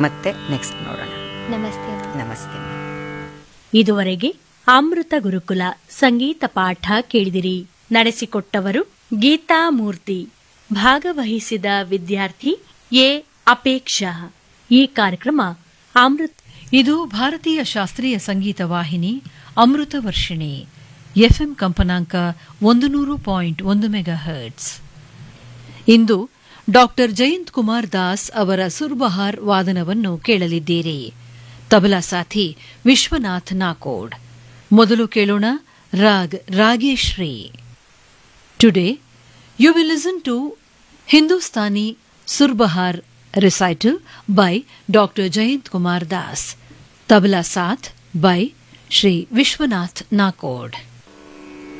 ಮತ್ತೆ ನೆಕ್ಸ್ಟ್ ನೋಡೋಣ ನಮಸ್ತೆ ಮ್ಯಾಮ್. ನಮಸ್ತೆ ಇದುವರೆಗೆ ಅಮೃತ ಗುರುಕುಲ ಸಂಗೀತ ಪಾಠ ಕೇಳಿದಿರಿ ನಡೆಸಿಕೊಟ್ಟವರು ಗೀತಾ ಮೂರ್ತಿ ಭಾಗವಹಿಸಿದ ವಿದ್ಯಾರ್ಥಿ ಎ ಅಪೇಕ್ಷಾ ಈ ಕಾರ್ಯಕ್ರಮ ಅಮೃತ ಇದು ಭಾರತೀಯ ಶಾಸ್ತ್ರೀಯ ಸಂಗೀತ ವಾಹಿನಿ ಅಮೃತ ವರ್ಷಿಣಿ ಎಫ್ಎಂ ಕಂಪನಾಂಕ ಒಂದು ನೂರು ಪಾಯಿಂಟ್ ಒಂದು ಮೆಗಾ ಹರ್ಟ್ಸ್ ಇಂದು ಡಾಕ್ಟರ್ ಜಯಂತ್ ಕುಮಾರ್ ದಾಸ್ ಅವರ ಸುರ್ಬಹಾರ್ ವಾದನವನ್ನು ಕೇಳಲಿದ್ದೀರಿ ತಬಲಾ ಸಾಥಿ ವಿಶ್ವನಾಥ್ ನಾಕೋಡ್ ಮೊದಲು ಕೇಳೋಣ raag Rageshree today you will listen to Hindustani surbahar recital by Dr. Jayant Kumar Das. Tabla Saath by Shri Vishwanath Nakod.